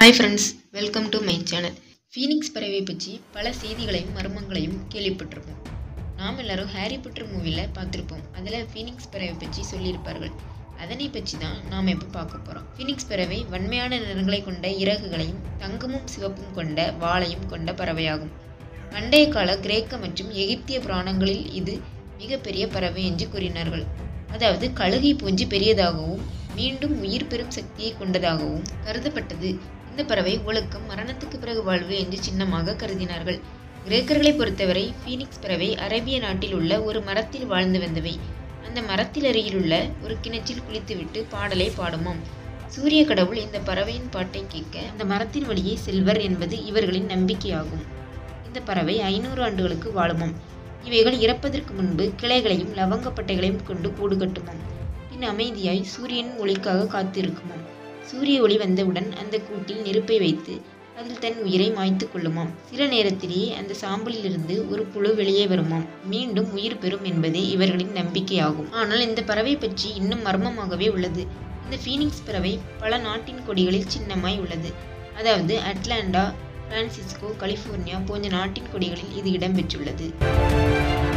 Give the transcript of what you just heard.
hi friends welcome to my channel phoenix பறவை பற்றி பல செய்திகளையும் மர்மங்களையும் கேள்விப்பட்டிருப்போம் நாம் எல்லாரும் ஹாரி பாட்டர் மூவியில் பார்த்துருப்போம் அதில் ஃபீனிக்ஸ் பறவை பற்றி சொல்லியிருப்பார்கள் அதனை பற்றி தான் நாம் இப்போ பார்க்க போகிறோம் ஃபீனிக்ஸ் பறவை வன்மையான நிறங்களை கொண்ட இறகுகளையும் தங்கமும் சிவப்பும் கொண்ட வாளையும் கொண்ட பறவையாகும் பண்டைய கால கிரேக்க மற்றும் எகிப்திய புராணங்களில் இது மிகப்பெரிய பறவை என்று கூறினார்கள் அதாவது கழுகை போன்று பெரியதாகவும் மீண்டும் உயிர் பெறும் சக்தியை கொண்டதாகவும் கருதப்பட்டது இந்த பறவை ஒழுக்கம் மரணத்துக்கு பிறகு வாழ்வு என்று சின்னமாக கருதினார்கள் கிரேக்கர்களை பொறுத்தவரை ஃபீனிக்ஸ் பறவை அரேபிய நாட்டில் உள்ள ஒரு மரத்தில் வாழ்ந்து வந்தவை அந்த மரத்தில் அருகிலுள்ள ஒரு கிணற்றில் குளித்துவிட்டு பாடலை பாடுமாம் சூரிய கடவுள் இந்த பறவையின் பாட்டை கேட்க அந்த மரத்தின் வழியே செல்வர் என்பது இவர்களின் நம்பிக்கையாகும் இந்த பறவை ஐநூறு ஆண்டுகளுக்கு வாழுமாம் இவைகள் இறப்பதற்கு முன்பு கிளைகளையும் லவங்கப்பட்டைகளையும் கொண்டு கூடு கட்டுமாம் பின் அமைதியாய் சூரியன் ஒளிக்காக காத்திருக்குமாம் சூரிய ஒளி வந்தவுடன் அந்த கூட்டில் நெருப்பை வைத்து அதில் தன் உயிரை மாய்த்து கொள்ளுமாம் சில நேரத்திலேயே அந்த சாம்பலிலிருந்து ஒரு புழு வெளியே வருமாம் மீண்டும் உயிர் பெறும் என்பதே இவர்களின் நம்பிக்கையாகும் ஆனால் இந்த பறவை பற்றி இன்னும் மர்மமாகவே உள்ளது இந்த ஃபீனிக்ஸ் பறவை பல நாட்டின் கொடிகளில் சின்னமாய் உள்ளது அதாவது அட்லாண்டா பிரான்சிஸ்கோ கலிஃபோர்னியா போன்ற நாட்டின் கொடிகளில் இது இடம்பெற்றுள்ளது